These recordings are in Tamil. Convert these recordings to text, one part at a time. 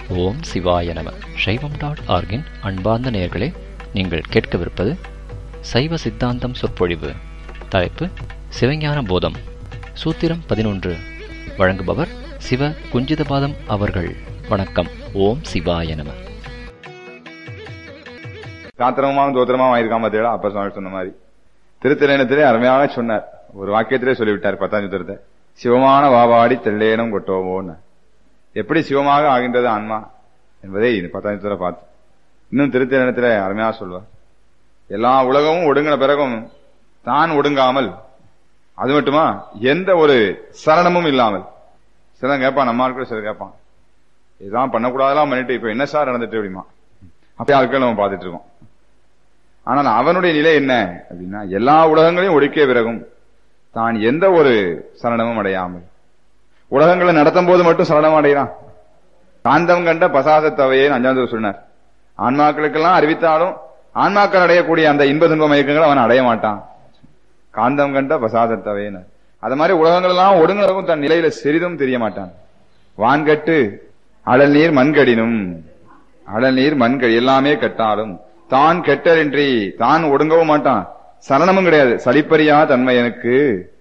ஓம் சிவாய நம சைவம் டாட் ஆர்கின் அன்பார்ந்த நேயர்களே நீங்கள் கேட்கவிருப்பது சைவ சித்தாந்தம் சொற்பொழிவு தலைப்பு சிவஞான போதம் சூத்திரம் பதினொன்று வழங்குபவர் சிவ குஞ்சிதபாதம் அவர்கள் வணக்கம் ஓம் சிவாய நம சாத்திரமாவும் தோத்திரமாவும் ஆயிருக்காம பார்த்தீங்களா அப்ப சுவாமி சொன்ன மாதிரி திருத்திரையணத்திலே அருமையாக சொன்னார் ஒரு வாக்கியத்திலே சொல்லிவிட்டார் பத்தாம் சுத்திரத்தை சிவமான வாவாடி தெல்லேனம் கொட்டோமோன்னு எப்படி சிவமாக ஆகின்றது ஆன்மா என்பதை இந்த பத்தாம் சுத்திரம் பார்த்து இன்னும் திருத்திரையணத்திலே அருமையாக சொல்வார் எல்லா உலகமும் ஒடுங்கின பிறகும் தான் ஒடுங்காமல் அது மட்டுமா எந்த ஒரு சரணமும் இல்லாமல் சிலர் கேட்பான் நம்ம ஆட்கள் சிலர் கேட்பான் இதெல்லாம் பண்ணக்கூடாதெல்லாம் பண்ணிட்டு இப்ப என்ன சார் நடந்துட்டு அப்படிமா அப்படி ஆட்கள் நம்ம பார்த்துட்டு இருக்கோம் ஆனால் அவனுடைய நிலை என்ன அப்படின்னா எல்லா உலகங்களையும் ஒடுக்கிய பிறகும் தான் எந்த ஒரு சரணமும் அடையாமல் உலகங்களை நடத்தும் போது மட்டும் சரணம் அடைகிறான் காந்தம் கண்ட பசாதத்தவையே அஞ்சாவது சொன்னார் ஆன்மாக்களுக்கெல்லாம் அறிவித்தாலும் ஆன்மாக்கள் அடையக்கூடிய அந்த இன்ப துன்ப மயக்கங்களை அவன் அடைய மாட்டான் காந்தம் கண்ட பசாதத்தவையினர் அது மாதிரி உலகங்கள் எல்லாம் ஒடுங்கினதும் தன் நிலையில சிறிதும் தெரிய மாட்டான் வான்கட்டு அடல் நீர் மண்கடினும் அடல் நீர் மண்கடி எல்லாமே கட்டாலும் தான் கெட்டரின்றி தான் ஒடுங்கவும் மாட்டான் சரணமும் கிடையாது சளிப்பறியா தன்மை எனக்கு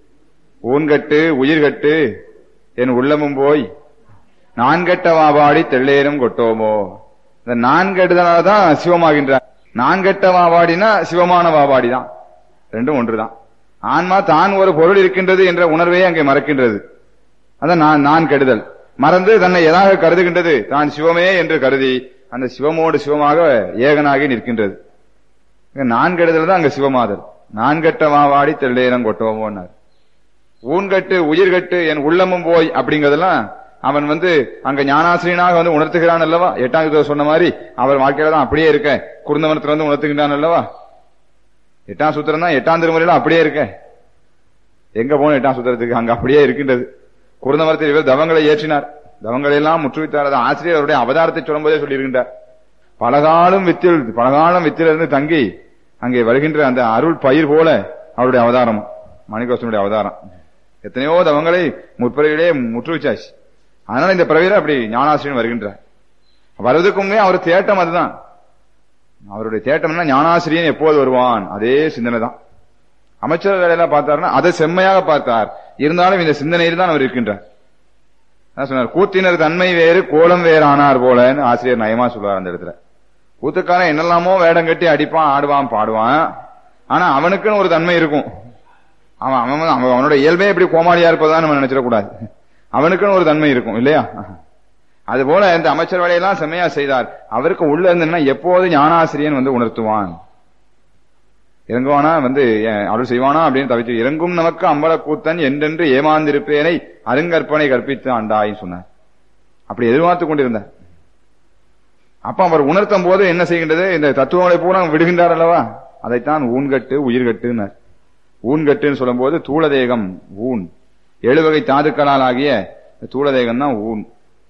ஊன்கட்டு உயிர்கட்டு என் உள்ளமும் போய் நான் கெட்ட வாபாடி தெள்ளேரும் கொட்டோமோ இந்த நான் கெட்டதனாலதான் சிவமாகின்றார் நான் கெட்ட வாபாடினா சிவமான வாபாடி தான் ரெண்டும் ஒன்றுதான் ஆன்மா தான் ஒரு பொருள் இருக்கின்றது என்ற உணர்வே அங்கே மறக்கின்றது அதான் நான் நான் கெடுதல் மறந்து தன்னை எதாக கருதுகின்றது தான் சிவமே என்று கருதி அந்த சிவமோடு சிவமாக ஏகனாகி நிற்கின்றது நான் கெடுதல் தான் அங்க சிவமாதல் நான் கட்ட மாவாடி தெள்ளேரம் கொட்டோமோன்னார் ஊன்கட்டு உயிர்கட்டு என் உள்ளமும் போய் அப்படிங்கறதெல்லாம் அவன் வந்து அங்க ஞானாசிரியனாக வந்து உணர்த்துகிறான் அல்லவா எட்டாம் யுத்தம் சொன்ன மாதிரி அவர் வாழ்க்கையில தான் அப்படியே இருக்க குருந்தவனத்துல வந்து உணர்த்துகின்றான் அல்லவா எட்டாம் சூத்திரம் தான் எட்டாம் திருமுறையில அப்படியே இருக்க எங்க போன எட்டாம் சூத்திரத்துக்கு அங்க அப்படியே இருக்கின்றது குருந்தமரத்தில் இவர் தவங்களை ஏற்றினார் தவங்களை எல்லாம் முற்றுவித்தார் அது ஆசிரியர் அவருடைய அவதாரத்தை சொல்லும் போதே சொல்லியிருக்கின்றார் பலகாலம் வித்தில் பலகாலம் வித்திலிருந்து தங்கி அங்கே வருகின்ற அந்த அருள் பயிர் போல அவருடைய அவதாரம் மணிகோசனுடைய அவதாரம் எத்தனையோ தவங்களை முற்பிறவிலே முற்றுவிச்சாச்சு அதனால இந்த பிறவியில அப்படி ஞானாசிரியன் வருகின்றார் வருவதற்கு முன்னே அவர் தேட்டம் அதுதான் அவருடைய தேட்டம்னா ஞானாசிரியன் எப்போது வருவான் அதே சிந்தனை தான் அமைச்சர் வேலையெல்லாம் பார்த்தாருன்னா அதை செம்மையாக பார்த்தார் இருந்தாலும் இந்த சிந்தனையில் தான் அவர் இருக்கின்றார் சொன்னார் கூத்தினர் தன்மை வேறு கோலம் வேறு ஆனார் போலன்னு ஆசிரியர் நயமா சொல்லுவார் அந்த இடத்துல கூத்துக்காரன் என்னெல்லாமோ வேடம் கட்டி அடிப்பான் ஆடுவான் பாடுவான் ஆனா அவனுக்குன்னு ஒரு தன்மை இருக்கும் அவன் அவன் அவனோட இயல்பே எப்படி கோமாளியா இருப்பதான் நம்ம நினைச்சிடக்கூடாது அவனுக்குன்னு ஒரு தன்மை இருக்கும் இல்லையா அது போல இந்த அமைச்சர் வேலையெல்லாம் செம்மையா செய்தார் அவருக்கு உள்ள இருந்துன்னா எப்போது ஞானாசிரியன் வந்து உணர்த்துவான் இறங்குவானா வந்து அருள் செய்வானா அப்படின்னு தவிச்சு இறங்கும் நமக்கு அம்பல கூத்தன் என்றென்று ஏமாந்திருப்பேனை அருங்கற்பனை கற்பித்து ஆண்டாயின்னு சொன்னார் அப்படி எதிர்பார்த்து கொண்டிருந்தார் அப்ப அவர் உணர்த்தும் போது என்ன செய்கின்றது இந்த தத்துவங்களை பூரா விடுகின்றார் அல்லவா அதைத்தான் ஊன்கட்டு உயிர்கட்டுனார் ஊன்கட்டுன்னு சொல்லும் போது தூளதேகம் ஊன் எழுவகை தாதுக்களால் ஆகிய தூளதேகம் தான் ஊன்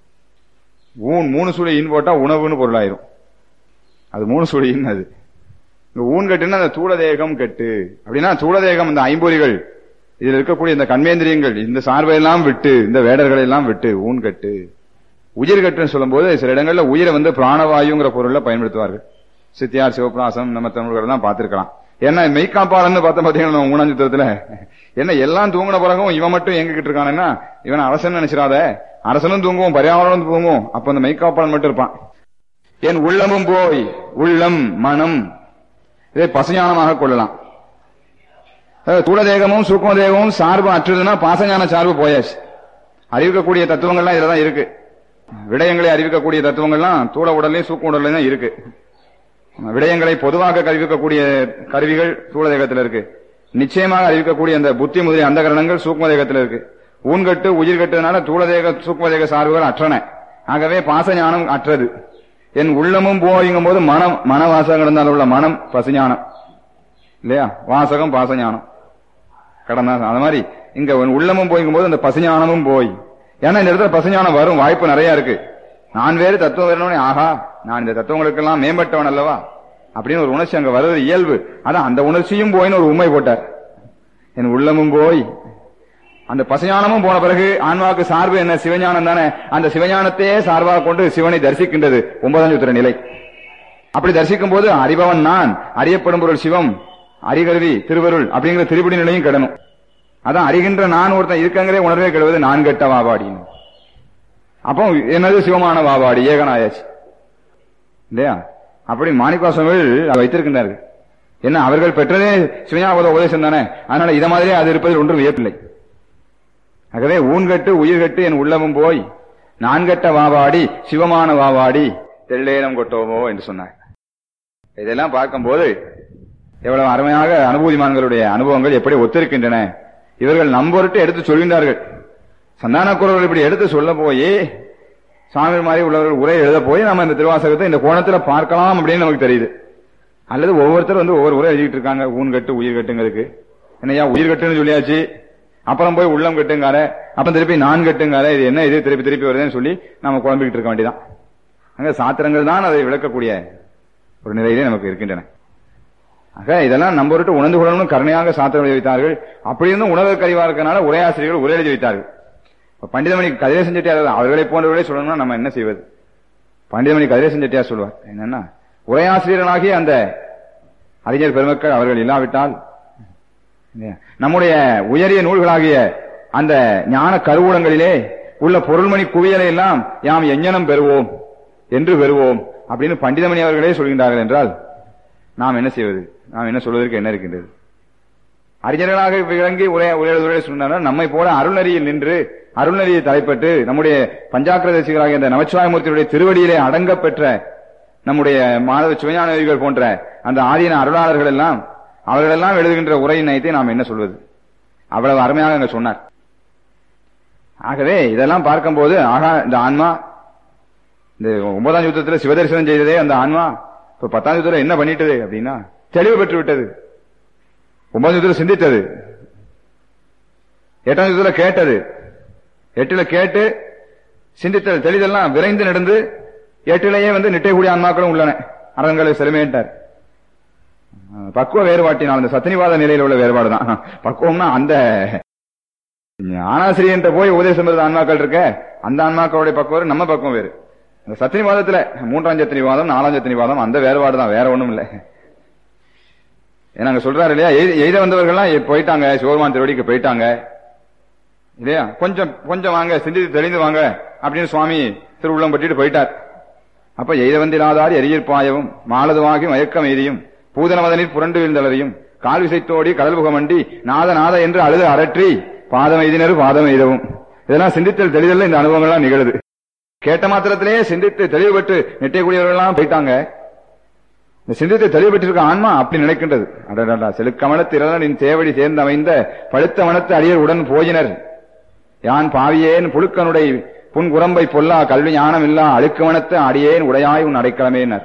ஊன் மூணு சுழி இன் போட்டா உணவுன்னு பொருளாயிரும் அது மூணு சுழி இன் அது இந்த ஊன் கட்டுன்னா அந்த தூளதேகம் கட்டு அப்படின்னா தூளதேகம் இந்த ஐம்பொறிகள் இதுல இருக்கக்கூடிய இந்த கண்மேந்திரியங்கள் இந்த சார்பை எல்லாம் விட்டு இந்த வேடர்களை எல்லாம் விட்டு ஊன் கட்டு உயிர் கட்டுன்னு சொல்லும் போது சில இடங்கள்ல உயிரை வந்து பிராணவாயுங்கிற பொருள்ல பயன்படுத்துவார்கள் சித்தியார் சிவபிராசம் நம்ம தமிழர்கள் தான் பார்த்திருக்கலாம் ஏன்னா மெய்காப்பாளன்னு பார்த்த பாத்தீங்கன்னா ஊனாஞ்சுத்திரத்துல என்ன எல்லாம் தூங்கின பிறகும் இவன் மட்டும் எங்ககிட்டு இருக்கானா இவன் அரசன் நினைச்சிடாத அரசனும் தூங்குவோம் பரியாவரனும் தூங்குவோம் அப்ப அந்த மெய்காப்பாளன் மட்டும் இருப்பான் என் உள்ளமும் போய் உள்ளம் மனம் இதை பசுஞானமாக கொள்ளலாம் தூளதேகமும் சூக்மதேகமும் சார்பு அற்றுதுன்னா பாசஞான சார்பு போயாச்சு அறிவிக்கக்கூடிய தத்துவங்கள்லாம் இதுல தான் இருக்கு விடயங்களை அறிவிக்கக்கூடிய தத்துவங்கள்லாம் தூள உடல்லையும் சூக்க உடல்லையும் தான் இருக்கு விடயங்களை பொதுவாக அறிவிக்கக்கூடிய கருவிகள் தூளதேகத்தில் இருக்கு நிச்சயமாக அறிவிக்கக்கூடிய அந்த புத்தி முதலிய அந்த கரணங்கள் சூக்மதேகத்தில் இருக்கு ஊன்கட்டு உயிர்கட்டுனால தூளதேக சூக்மதேக சார்புகள் அற்றன ஆகவே பாசஞானம் அற்றது என் உள்ளமும் போய்ங்கும் போது மனம் மன வாசகம் இருந்தால் உள்ள மனம் பசுஞானம் இல்லையா வாசகம் பாசஞானம் கடந்தா அது மாதிரி இங்க உள்ளமும் போய்க்கும் போது அந்த பசுஞானமும் போய் ஏன்னா இந்த இடத்துல பசுஞானம் வரும் வாய்ப்பு நிறைய இருக்கு நான் வேறு தத்துவம் வரணும்னு ஆஹா நான் இந்த தத்துவங்களுக்கெல்லாம் மேம்பட்டவன் அல்லவா அப்படின்னு ஒரு உணர்ச்சி அங்க வருவது இயல்பு அதான் அந்த உணர்ச்சியும் போயின்னு ஒரு உண்மை போட்டார் என் உள்ளமும் போய் அந்த பசஞானமும் போன பிறகு ஆன்மாவுக்கு சார்பு என்ன சிவஞானம் தானே அந்த சிவஞானத்தையே சார்பாக கொண்டு சிவனை தரிசிக்கின்றது ஒன்பதாம் சூத்திர நிலை அப்படி தரிசிக்கும் போது அறிபவன் நான் அறியப்படும் பொருள் சிவம் அறிகருவி திருவருள் அப்படிங்கிற திருப்படி நிலையும் கிடணும் அதான் அறிகின்ற நான் ஒருத்தன் இருக்கங்கிறே உணர்வே கெடுவது நான் கெட்ட வாபாடின்னு அப்போ என்னது சிவமான வாபாடி ஏகனாயாச்சு இல்லையா அப்படி மாணிக்கா சுவாமிகள் வைத்திருக்கின்றார்கள் என்ன அவர்கள் பெற்றதே சிவஞாபத உபதேசம் தானே அதனால இத மாதிரியே அது இருப்பதில் ஒன்றும் வியப்பில்லை ஆகவே ஊன்கட்டு உயிர்கட்டு என் உள்ளமும் போய் நான்கட்ட வாவாடி சிவமான வாவாடி தெள்ளேனம் கொட்டோமோ என்று சொன்னார் இதெல்லாம் பார்க்கும்போது எவ்வளவு அருமையாக அனுபூதிமான்களுடைய அனுபவங்கள் எப்படி ஒத்திருக்கின்றன இவர்கள் நம்பொருட்டு எடுத்து சொல்கின்றார்கள் சந்தான குரல் இப்படி எடுத்து சொல்ல போய் சாமி மாதிரி உள்ளவர்கள் உரை எழுத போய் நம்ம இந்த திருவாசகத்தை இந்த கோணத்துல பார்க்கலாம் அப்படின்னு நமக்கு தெரியுது அல்லது ஒவ்வொருத்தர் வந்து ஒவ்வொரு உரை எழுதிட்டு இருக்காங்க ஊன் கட்டு உயிர் கட்டுங்கிறதுக்கு என்னையா உயிர் கட்டுன்னு சொல்லியாச்சு அப்புறம் போய் உள்ளம் கட்டுங்கார அப்புறம் திருப்பி நான் கட்டுங்கார இது என்ன இது திருப்பி திருப்பி வருதுன்னு சொல்லி நம்ம குழம்பிக்கிட்டு இருக்க வேண்டியதான் அங்க சாத்திரங்கள் தான் அதை விளக்கக்கூடிய ஒரு நிலையிலே நமக்கு இருக்கின்றன ஆக இதெல்லாம் நம்பொருட்டு உணர்ந்து கொள்ளணும் கருணையாக சாத்திரம் எழுதி வைத்தார்கள் அப்படி இருந்தும் உணர்வு கறிவா இருக்கனால உரையாசிரியர்கள் உரை எழுதி வைத்தார்கள் இப்ப பண்டிதமணி கதிரேசன் செட்டியார் அவர்களை போன்றவர்களே சொல்லணும்னா நம்ம என்ன செய்வது பண்டிதமணி கதிரேசன் செட்டியார் சொல்வார் என்னன்னா உரையாசிரியர்களாகிய அந்த அறிஞர் பெருமக்கள் அவர்கள் இல்லாவிட்டால் நம்முடைய உயரிய நூல்களாகிய அந்த ஞான கருவூலங்களிலே உள்ள பொருள்மணி குவியலை எல்லாம் யாம் எஞ்ஞனம் பெறுவோம் என்று பெறுவோம் அப்படின்னு பண்டிதமணி அவர்களே சொல்கின்றார்கள் என்றால் நாம் என்ன செய்வது நாம் என்ன சொல்வதற்கு என்ன இருக்கின்றது அறிஞர்களாக விளங்கி உரை உரையாடுவதை சொன்னார்கள் நம்மை போல அருள்நெறியில் நின்று அருள்நெறியை தலைப்பட்டு நம்முடைய பஞ்சாக்கிரதர்சிகளாகிய இந்த நமச்சிவாயமூர்த்தியுடைய திருவடியிலே அடங்க பெற்ற நம்முடைய மாணவ சிவஞானவிகள் போன்ற அந்த ஆதீன அருளாளர்கள் எல்லாம் அவர்களெல்லாம் எழுதுகின்ற உரையின் நயத்தை நாம் என்ன சொல்வது அவ்வளவு அருமையாக அங்க சொன்னார் ஆகவே இதெல்லாம் பார்க்கும்போது ஆகா இந்த ஆன்மா இந்த ஒன்பதாம் யுத்தத்தில் சிவதரிசனம் செய்ததே அந்த ஆன்மா இப்ப பத்தாம் யுத்தத்தில் என்ன பண்ணிட்டது அப்படின்னா தெளிவு பெற்று விட்டது ஒன்பதாம் யுத்தத்தில் சிந்தித்தது எட்டாம் யுத்தத்தில் கேட்டது எட்டுல கேட்டு சிந்தித்தல் தெளிதெல்லாம் விரைந்து நடந்து எட்டிலேயே வந்து நிட்டைக்கூடிய ஆன்மாக்களும் உள்ளன அரண்களை செலுமேட்டார் பக்குவ வேறுபாட்டினால் அந்த சத்தினிவாத நிலையில் உள்ள வேறுபாடு தான் பக்குவம்னா அந்த ஞானாசிரியன்ட்ட போய் உபதேசம் பெறுத ஆன்மாக்கள் இருக்க அந்த ஆன்மாக்களுடைய பக்குவம் நம்ம பக்குவம் வேறு அந்த சத்தினிவாதத்துல மூன்றாம் சத்தினிவாதம் நாலாம் சத்தினிவாதம் அந்த வேறுபாடு தான் வேற ஒண்ணும் இல்லை நாங்க சொல்றாரு இல்லையா எய்த வந்தவர்கள்லாம் போயிட்டாங்க சிவபெருமான் திருவடிக்கு போயிட்டாங்க இல்லையா கொஞ்சம் கொஞ்சம் வாங்க சிந்தித்து தெளிந்து வாங்க அப்படின்னு சுவாமி திருவுள்ளம் பட்டிட்டு போயிட்டார் அப்ப எய்த வந்திலாதார் எரியற்பாயவும் மாலதுவாகி மயக்கம் எய்தியும் பூதனமதனில் புரண்டு வீழ்ந்தளரையும் கால் விசைத்தோடி கடல் புகமண்டி நாத நாத என்று அழுது அரற்றி பாதம் எய்தினர் பாதம் எய்தவும் இதெல்லாம் சிந்தித்தல் தெளிதல்ல இந்த அனுபவங்கள்லாம் நிகழுது கேட்ட மாத்திரத்திலேயே சிந்தித்து தெளிவு பெற்று நெட்டைக்கூடியவர்கள்லாம் போயிட்டாங்க இந்த சிந்தித்து தெளிவு பெற்றிருக்க ஆன்மா அப்படி நினைக்கின்றது அடடா செலுக்கமல திரளின் தேவடி சேர்ந்து அமைந்த பழுத்த மனத்து அடியர் உடன் போயினர் யான் பாவியேன் புழுக்கனுடைய புன்குரம்பை பொல்லா கல்வி ஞானம் இல்லா அழுக்கு மனத்து அடியேன் உடையாய் உன் அடைக்கலமேனர்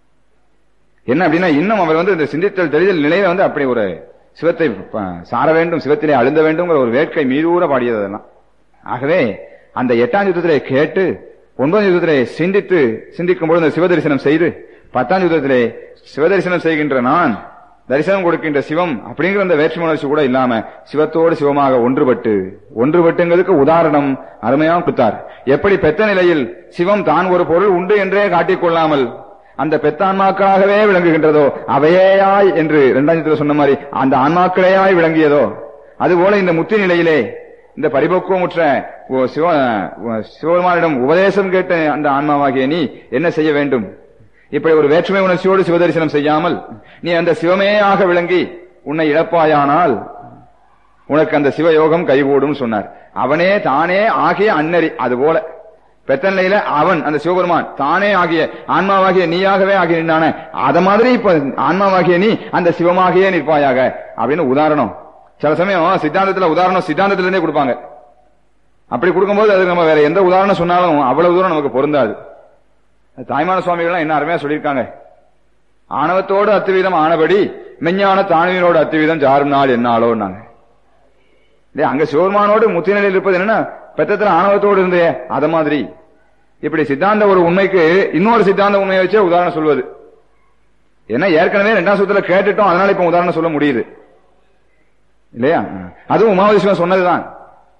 என்ன அப்படின்னா இன்னும் அவர் வந்து இந்த சிந்தித்தல் தெளிதல் நிலையில வந்து அப்படி ஒரு சிவத்தை சார வேண்டும் சிவத்திலே அழுந்த வேண்டும்ங்கிற ஒரு வேட்கை மீதூர பாடியது அதெல்லாம் ஆகவே அந்த எட்டாம் யுத்தத்திலே கேட்டு ஒன்பதாம் யுத்தத்திலே சிந்தித்து சிந்திக்கும் பொழுது சிவதரிசனம் செய்து பத்தாம் யுத்தத்திலே சிவதரிசனம் செய்கின்ற நான் தரிசனம் கொடுக்கின்ற சிவம் அப்படிங்கிற அந்த வேற்றுமை உணர்ச்சி கூட இல்லாம சிவத்தோடு சிவமாக ஒன்றுபட்டு ஒன்றுபட்டுங்கிறதுக்கு உதாரணம் அருமையாக கொடுத்தார் எப்படி பெத்த நிலையில் சிவம் தான் ஒரு பொருள் உண்டு என்றே காட்டிக்கொள்ளாமல் அந்த பெத்தான்மாக்களாகவே விளங்குகின்றதோ அவையேயாய் என்று இரண்டாயிரத்துல சொன்ன மாதிரி அந்த ஆன்மாக்களேயாய் விளங்கியதோ அதுபோல இந்த முத்தி நிலையிலே இந்த பரிபக்குவமுற்ற சிவ சிவபெருமானிடம் உபதேசம் கேட்ட அந்த ஆன்மாவாகிய நீ என்ன செய்ய வேண்டும் இப்படி ஒரு வேற்றுமை உணர்ச்சியோடு சிவதரிசனம் செய்யாமல் நீ அந்த சிவமேயாக விளங்கி உன்னை இழப்பாயானால் உனக்கு அந்த சிவயோகம் கைகூடும் சொன்னார் அவனே தானே ஆகிய அன்னறி அதுபோல பெத்த நிலையில அவன் அந்த சிவபெருமான் தானே ஆகிய ஆன்மாவாகிய நீயாகவே ஆகிய நின்றான அத மாதிரி இப்ப ஆன்மாவாகிய நீ அந்த சிவமாகியே நிற்பாயாக அப்படின்னு உதாரணம் சில சமயம் சித்தாந்தத்துல உதாரணம் சித்தாந்தத்துல இருந்தே கொடுப்பாங்க அப்படி கொடுக்கும்போது அது நம்ம வேற எந்த உதாரணம் சொன்னாலும் அவ்வளவு தூரம் நமக்கு பொருந்தாது தாய்மான சுவாமிகள்லாம் என்ன அருமையா சொல்லியிருக்காங்க ஆணவத்தோடு அத்துவீதம் ஆனபடி மெஞ்ஞான தாழ்வினோடு அத்துவீதம் ஜாரும் நாள் என்னாலோன்னாங்க அங்க சிவருமானோடு முத்திநிலையில் இருப்பது என்னன்னா பெத்தத்துல ஆணவத்தோடு இருந்தே அத மாதிரி இப்படி சித்தாந்த ஒரு உண்மைக்கு இன்னொரு சித்தாந்த உண்மையை வச்சே உதாரணம் சொல்வது ஏன்னா ஏற்கனவே ரெண்டாம் சுத்துல கேட்டுட்டோம் அதனால இப்ப உதாரணம் சொல்ல முடியுது இல்லையா அதுவும் உமாவதி சிவன் சொன்னதுதான்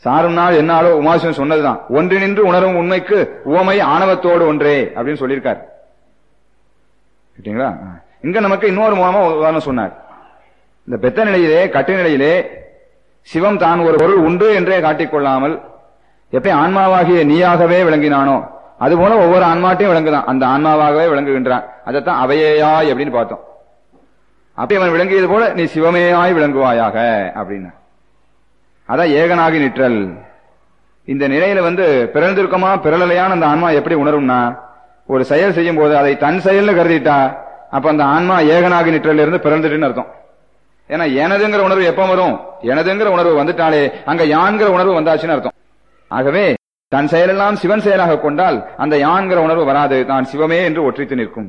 சாரும் நாள் என்னாலோ உமாசிவன் சொன்னதுதான் ஒன்றினின்று உணரும் உண்மைக்கு உவமை ஆணவத்தோடு ஒன்றே அப்படின்னு சொல்லியிருக்கார் சரிங்களா இங்க நமக்கு இன்னொரு மூலமா ஒரு உதாரணம் சொன்னார் இந்த பெத்த நிலையிலே கட்டு நிலையிலே சிவம் தான் ஒரு பொருள் உண்டு என்றே காட்டிக்கொள்ளாமல் எப்படி ஆன்மாவாகிய நீயாகவே விளங்கினானோ அதுபோல ஒவ்வொரு ஆன்மாட்டையும் விளங்குதான் அந்த ஆன்மாவாகவே விளங்குகின்றான் அதைத்தான் அவையேயாய் அப்படின்னு பார்த்தோம் அப்படி அவன் விளங்கியது போல நீ சிவமேயாய் விளங்குவாயாக அப்படின்னா அதான் ஏகனாகி நிற்றல் இந்த நிலையில வந்து பிறந்திருக்கமா பிறலையான அந்த ஆன்மா எப்படி உணரும்னா ஒரு செயல் செய்யும் போது அதை தன் செயல்னு கருதிட்டா அப்ப அந்த ஆன்மா ஏகனாகி நிற்றல் இருந்து பிறந்துட்டுன்னு அர்த்தம் ஏன்னா எனதுங்கிற உணர்வு எப்ப வரும் எனதுங்கிற உணர்வு வந்துட்டாலே அங்க யான்கிற உணர்வு வந்தாச்சுன்னு அர்த்தம் ஆகவே தன் செயலெல்லாம் சிவன் செயலாக கொண்டால் அந்த யான்கிற உணர்வு வராது தான் சிவமே என்று ஒற்றித்து நிற்கும்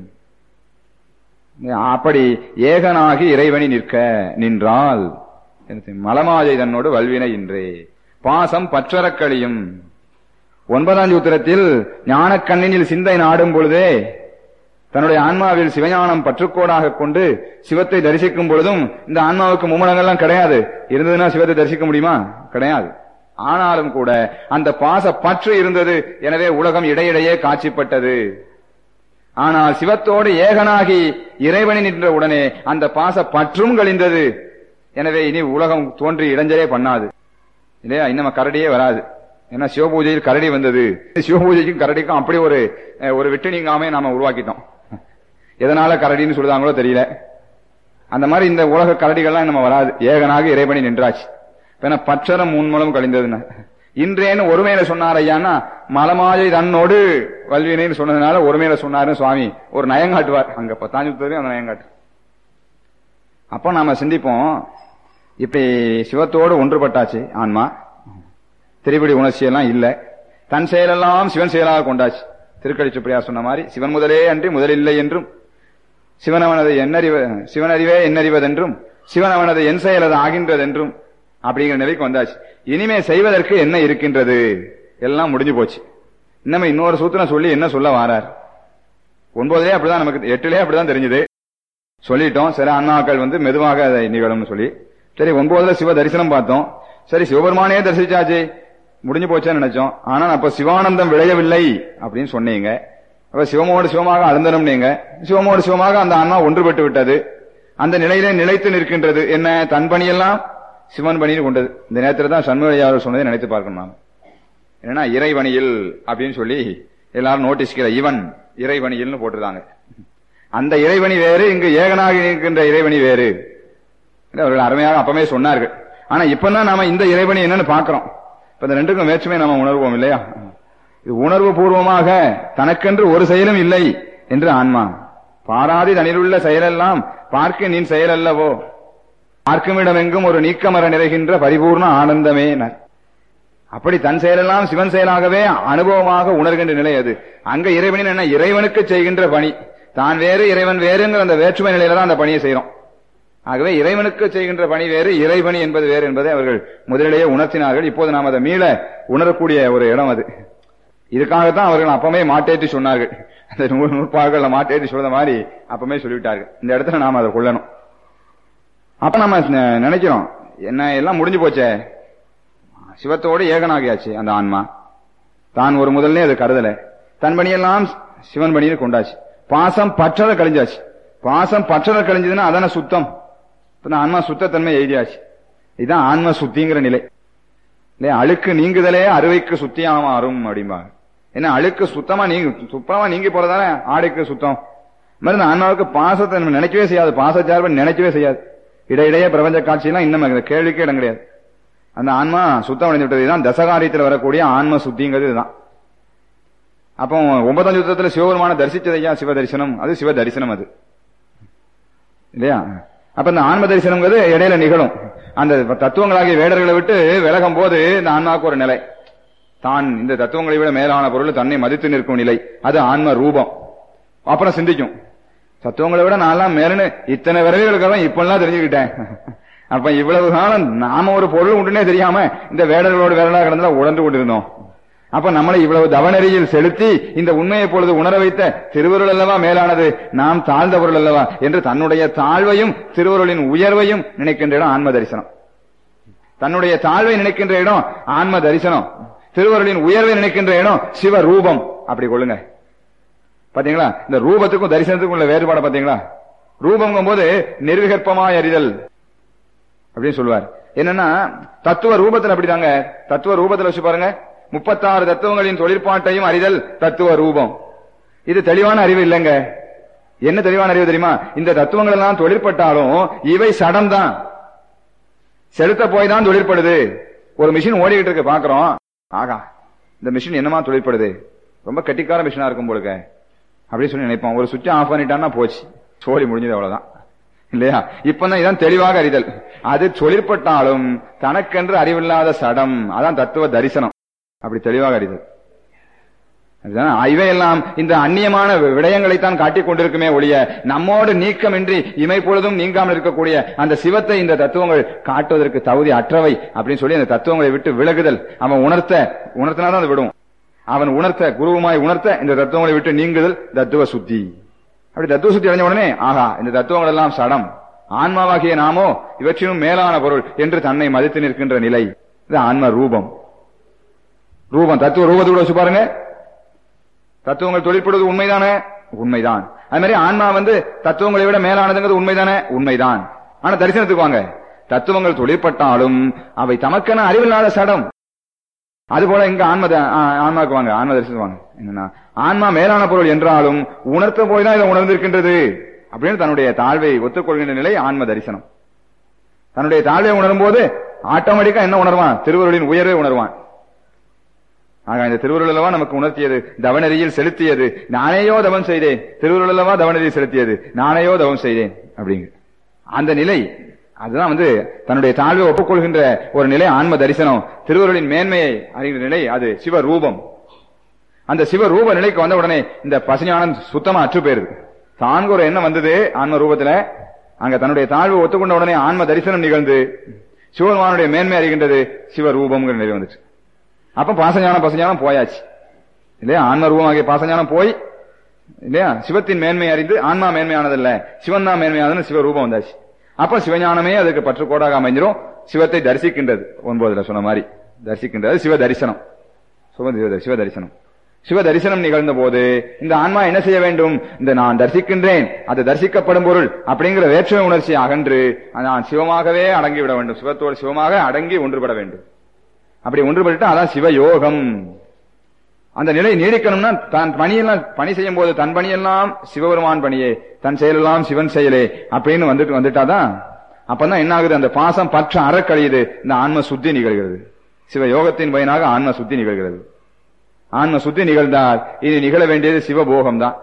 அப்படி ஏகனாகி இறைவனி நிற்க நின்றால் மலமாதை தன்னோடு வல்வினை இன்றே பாசம் பற்றறக் கழியும் ஒன்பதாம் சூத்திரத்தில் ஞானக்கண்ணினில் சிந்தை நாடும் பொழுதே தன்னுடைய ஆன்மாவில் சிவஞானம் பற்றுக்கோடாக கொண்டு சிவத்தை தரிசிக்கும் பொழுதும் இந்த ஆன்மாவுக்கு மும்மடங்கள்லாம் கிடையாது இருந்ததுன்னா சிவத்தை தரிசிக்க முடியுமா கிடையாது ஆனாலும் கூட அந்த பாச பற்று இருந்தது எனவே உலகம் இடையிடையே காட்சிப்பட்டது ஆனால் சிவத்தோடு ஏகனாகி இறைவனி நின்ற உடனே அந்த பாச பற்றும் கழிந்தது எனவே இனி உலகம் தோன்றி இடைஞ்சலே பண்ணாது இல்லையா இன்னும் கரடியே வராது ஏன்னா சிவபூஜையில் கரடி வந்தது சிவபூஜைக்கும் கரடிக்கும் அப்படி ஒரு ஒரு விட்டு நீங்காமே நாம உருவாக்கிட்டோம் எதனால கரடின்னு சொல்லுதாங்களோ தெரியல அந்த மாதிரி இந்த உலக கரடிகள்லாம் நம்ம வராது ஏகனாக இறைவனி நின்றாச்சு ஏன்னா பற்றரம் முன்மூலம் கழிந்ததுன்னு இன்றேன்னு ஒருமையில சொன்னார் ஐயான்னா மலமாயை தன்னோடு வல்வினைன்னு சொன்னதுனால ஒருமையில சொன்னாருன்னு சுவாமி ஒரு நயம் காட்டுவார் அங்க பத்தாஞ்சு அந்த நயம் காட்டு அப்ப நாம சிந்திப்போம் இப்படி சிவத்தோடு ஒன்றுபட்டாச்சு ஆன்மா திரிபடி உணர்ச்சி எல்லாம் இல்ல தன் செயலெல்லாம் சிவன் செயலாக கொண்டாச்சு திருக்கடி சுப்படியா சொன்ன மாதிரி சிவன் முதலே அன்றி முதலில்லை என்றும் சிவனவனது எண்ணறிவ சிவனறிவே எண்ணறிவதென்றும் சிவனவனது என் செயலது ஆகின்றதென்றும் அப்படிங்கிற நிலைக்கு வந்தாச்சு இனிமே செய்வதற்கு என்ன இருக்கின்றது எல்லாம் முடிஞ்சு போச்சு இன்னமே இன்னொரு சூத்திரம் சொல்லி என்ன சொல்ல வாரார் ஒன்பதுலே அப்படிதான் நமக்கு எட்டுலே அப்படிதான் தெரிஞ்சது சொல்லிட்டோம் சில அண்ணாக்கள் வந்து மெதுவாக அதை நிகழும்னு சொல்லி சரி ஒன்பதுல சிவ தரிசனம் பார்த்தோம் சரி சிவபெருமானே தரிசிச்சாச்சு முடிஞ்சு போச்சேன்னு நினைச்சோம் ஆனா அப்ப சிவானந்தம் விளையவில்லை அப்படின்னு சொன்னீங்க அப்ப சிவமோடு சிவமாக அழுந்தனும் நீங்க சிவமோடு சிவமாக அந்த ஆன்மா ஒன்றுபட்டு விட்டது அந்த நிலையிலே நிலைத்து நிற்கின்றது என்ன தன் பணியெல்லாம் சிவன் பணியில் கொண்டது இந்த நேரத்தில் தான் சண்முகையாளர் சொன்னதை நினைத்து பார்க்கணும் நாம் என்னன்னா இறைவணியில் அப்படின்னு சொல்லி எல்லாரும் நோட்டீஸ்கிற இவன் இறைவணியில்னு போட்டிருந்தாங்க அந்த இறைவனி வேறு இங்கு ஏகனாக இருக்கின்ற இறைவனி வேறு அவர்கள் அருமையாக அப்பமே சொன்னார்கள் ஆனா இப்பதான் நாம இந்த இறைவனி என்னன்னு பாக்கிறோம் இப்ப இந்த ரெண்டுக்கும் வேற்றுமை நாம உணர்வோம் இல்லையா இது உணர்வு பூர்வமாக தனக்கென்று ஒரு செயலும் இல்லை என்று ஆன்மா பாராதி தனிலுள்ள செயலெல்லாம் பார்க்க நின் செயல் அல்லவோ பார்க்குமிடமெங்கும் ஒரு நீக்கமர நிறைகின்ற பரிபூர்ண ஆனந்தமே அப்படி தன் செயலெல்லாம் சிவன் செயலாகவே அனுபவமாக உணர்கின்ற நிலை அது அங்க இறைவனின் என்ன இறைவனுக்கு செய்கின்ற பணி தான் வேறு இறைவன் வேறுங்கிற அந்த வேற்றுமை நிலையில தான் அந்த பணியை செய்யறோம் ஆகவே இறைவனுக்கு செய்கின்ற பணி வேறு இறைபணி என்பது வேறு என்பதை அவர்கள் முதலிலேயே உணர்த்தினார்கள் இப்போது நாம் அதை மீள உணரக்கூடிய ஒரு இடம் அது இதுக்காகத்தான் அவர்கள் அப்பமே மாட்டேற்றி சொன்னார்கள் அந்த நூறு நூற்பாடுகள் மாட்டேற்றி சொல்ற மாதிரி அப்பமே சொல்லிவிட்டார்கள் இந்த இடத்துல நாம் அதை கொள்ளணும் அப்ப நம்ம நினைக்கிறோம் என்ன எல்லாம் முடிஞ்சு போச்சே சிவத்தோடு ஏகனாகியாச்சு அந்த ஆன்மா தான் ஒரு முதல்ல அது கருதல தன் பணியெல்லாம் சிவன் பணியில் கொண்டாச்சு பாசம் பற்றத கழிஞ்சாச்சு பாசம் பற்றத கழிஞ்சதுன்னா அதான சுத்தம் ஆன்மா சுத்தத்தன்மை எழுதியாச்சு இதுதான் ஆன்ம சுத்திங்கிற நிலை இல்லையா அழுக்கு நீங்குதலே அறுவைக்கு சுத்தியா மாறும் அப்படிம்பாங்க ஏன்னா அழுக்கு சுத்தமா நீங்க சுத்தமா நீங்கி போறதானே ஆடைக்கு சுத்தம் மாதிரி இந்த ஆன்மாவுக்கு பாசத்தை நம்ம நினைக்கவே செய்யாது பாசச்சார்பு நினைக்கவே செய்யாது இடையிடையே பிரபஞ்ச காட்சியெல்லாம் இன்னும் கேள்விக்கே இடம் கிடையாது அந்த ஆன்மா சுத்தம் அடைந்து விட்டது இதுதான் தசகாரியத்தில் வரக்கூடிய ஆன்ம சுத்திங்கிறது இதுதான் அப்போ ஒன்பதாம் யுத்தத்துல சிவபெருமான தரிசிச்சதையா சிவ தரிசனம் அது சிவ தரிசனம் அது இல்லையா அப்ப இந்த ஆன்ம தரிசனம்ங்கிறது இடையில நிகழும் அந்த தத்துவங்களாகிய வேடர்களை விட்டு விலகும் போது இந்த ஆன்மாவுக்கு ஒரு நிலை தான் இந்த தத்துவங்களை விட மேலான பொருள் தன்னை மதித்து நிற்கும் நிலை அது ஆன்ம ரூபம் அப்புறம் சிந்திக்கும் தத்துவங்களை விட நான் மேலன்னு இத்தனை விரவிகளுக்கெல்லாம் இப்பெல்லாம் தெரிஞ்சுக்கிட்டேன் அப்ப இவ்வளவு காலம் நாம ஒரு பொருள் உண்டுனே தெரியாம இந்த வேடர்களோடு வேடலாக கிடந்தா உழந்து கொண்டிருந்தோம் அப்ப நம்மளை இவ்வளவு தவநெறியில் செலுத்தி இந்த உண்மையை பொழுது உணர வைத்த திருவருள் அல்லவா மேலானது நாம் தாழ்ந்த பொருள் அல்லவா என்று தன்னுடைய தாழ்வையும் திருவருளின் உயர்வையும் நினைக்கின்ற இடம் ஆன்ம தரிசனம் தன்னுடைய தாழ்வை நினைக்கின்ற இடம் ஆன்ம தரிசனம் திருவருளின் உயர்வை நினைக்கின்ற இடம் சிவ ரூபம் அப்படி கொள்ளுங்க பாத்தீங்களா இந்த ரூபத்துக்கும் தரிசனத்துக்கும் உள்ள வேறுபாடு பாத்தீங்களா ரூபங்கும் போது நிர்விகற்பமாய் அறிதல் அப்படின்னு சொல்லுவார் என்னன்னா தத்துவ ரூபத்தில் அப்படிதாங்க தத்துவ ரூபத்தில் வச்சு பாருங்க முப்பத்தாறு தத்துவங்களின் தொழிற்பாட்டையும் அறிதல் தத்துவ ரூபம் இது தெளிவான அறிவு இல்லைங்க என்ன தெளிவான அறிவு தெரியுமா இந்த தத்துவங்கள் எல்லாம் தொழிற்பட்டாலும் இவை சடம் தான் செலுத்த போய் தான் தொழிற்படுது ஒரு மிஷின் ஓடிக்கிட்டு இருக்கு பாக்குறோம் ஆகா இந்த மிஷின் என்னமா தொழிற்படுது ரொம்ப கெட்டிக்கார மிஷினா இருக்கும் போலுக்க அப்படின்னு சொல்லி நினைப்போம் ஒரு சுவிட்ச் ஆஃப் பண்ணிட்டான்னா போச்சு சோழி முடிஞ்சது அவ்வளவுதான் இல்லையா இப்பதான் இதான் தெளிவாக அறிதல் அது தொழிற்பட்டாலும் தனக்கென்று அறிவில்லாத சடம் அதான் தத்துவ தரிசனம் அப்படி தெளிவாக அறிதல் அதுதான் இவையெல்லாம் இந்த அந்நியமான விடயங்களைத்தான் காட்டிக் கொண்டிருக்குமே ஒழிய நம்மோடு நீக்கமின்றி இமை பொழுதும் நீங்காமல் இருக்கக்கூடிய அந்த சிவத்தை இந்த தத்துவங்கள் காட்டுவதற்கு தகுதி அற்றவை அப்படின்னு சொல்லி அந்த தத்துவங்களை விட்டு விலகுதல் அவன் உணர்த்த உணர்த்தினாதான் அது விடும் அவன் உணர்த்த குருவுமாய் உணர்த்த இந்த தத்துவங்களை விட்டு நீங்குதல் தத்துவ சுத்தி அப்படி தத்துவ சுத்தி அடைஞ்ச உடனே ஆகா இந்த தத்துவங்கள் எல்லாம் சடம் ஆன்மாவாகிய நாமோ இவற்றிலும் மேலான பொருள் என்று தன்னை மதித்து நிற்கின்ற நிலை இது ஆன்ம ரூபம் ரூபம் தத்துவ ரூபத்தோட வச்சு பாருங்க தத்துவங்கள் தொழிற்படுவது உண்மைதானே உண்மைதான் அது மாதிரி ஆன்மா வந்து தத்துவங்களை விட மேலானதுங்கிறது உண்மைதானே உண்மைதான் ஆனா தரிசனத்துக்கு வாங்க தத்துவங்கள் தொழிற்பட்டாலும் அவை தமக்கென அறிவில்லாத சடம் அது போல இங்க ஆன்ம ஆன்மாக்கு வாங்க ஆன்ம தரிசனம் வாங்க என்னன்னா ஆன்மா மேலான பொருள் என்றாலும் உணர்த்த போய் தான் இதை உணர்ந்திருக்கின்றது அப்படின்னு தன்னுடைய தாழ்வை ஒத்துக்கொள்கின்ற நிலை ஆன்ம தரிசனம் தன்னுடைய தாழ்வை உணரும் போது ஆட்டோமேட்டிக்கா என்ன உணர்வான் திருவருளின் உயர்வை உணர்வான் ஆக இந்த திருவருளவா நமக்கு உணர்த்தியது தவநெறியில் செலுத்தியது நானேயோ தவம் செய்தேன் திருவருளவா தவநெறியில் செலுத்தியது நானேயோ தவம் செய்தேன் அப்படிங்க அந்த நிலை அதுதான் வந்து தன்னுடைய தாழ்வை ஒப்புக்கொள்கின்ற ஒரு நிலை ஆன்ம தரிசனம் திருவருளின் மேன்மையை அறிகின்ற நிலை அது சிவ ரூபம் அந்த சிவ ரூப நிலைக்கு வந்த உடனே இந்த பசுஞானம் சுத்தமா அற்று போயிருது தான்கு ஒரு எண்ணம் வந்தது ஆன்ம ரூபத்துல அங்க தன்னுடைய தாழ்வு ஒத்துக்கொண்ட உடனே ஆன்ம தரிசனம் நிகழ்ந்து சிவபெருமானுடைய மேன்மை அறிகின்றது சிவ ரூபம்ங்கிற நிலை வந்துச்சு அப்ப பாசஞானம் பசஞானம் போயாச்சு இல்லையா ஆன்ம ரூபமாகிய பாசஞானம் போய் இல்லையா சிவத்தின் மேன்மை அறிந்து ஆன்மா மேன்மையானதல்ல சிவன் தான் மேன்மையானதுன்னு சிவரூபம் வந்தாச்சு அப்ப சிவஞானமே அதுக்கு பற்றுக்கோடாக அமைஞ்சிரும் சிவத்தை தரிசிக்கின்றது ஒன்பதுல சொன்ன மாதிரி தரிசிக்கின்றது சிவ தரிசனம் சிவ தரிசனம் சிவ தரிசனம் நிகழ்ந்த போது இந்த ஆன்மா என்ன செய்ய வேண்டும் இந்த நான் தரிசிக்கின்றேன் அது தரிசிக்கப்படும் பொருள் அப்படிங்கிற வேற்றுமை உணர்ச்சி அகன்று நான் சிவமாகவே அடங்கி விட வேண்டும் சிவத்தோடு சிவமாக அடங்கி ஒன்றுபட வேண்டும் அப்படி ஒன்றுபட்டு அதான் சிவயோகம் அந்த நிலை நீடிக்கணும்னா தான் பணியெல்லாம் பணி செய்யும் போது தன் பணியெல்லாம் சிவபெருமான் பணியே தன் செயலெல்லாம் சிவன் செயலே அப்படின்னு வந்துட்டு வந்துட்டாதான் அப்பதான் என்ன ஆகுது அந்த பாசம் பற்ற அறக்கழியுது இந்த ஆன்ம சுத்தி நிகழ்கிறது சிவ யோகத்தின் பயனாக ஆன்ம சுத்தி நிகழ்கிறது ஆன்ம சுத்தி நிகழ்ந்தால் இனி நிகழ வேண்டியது சிவபோகம் தான்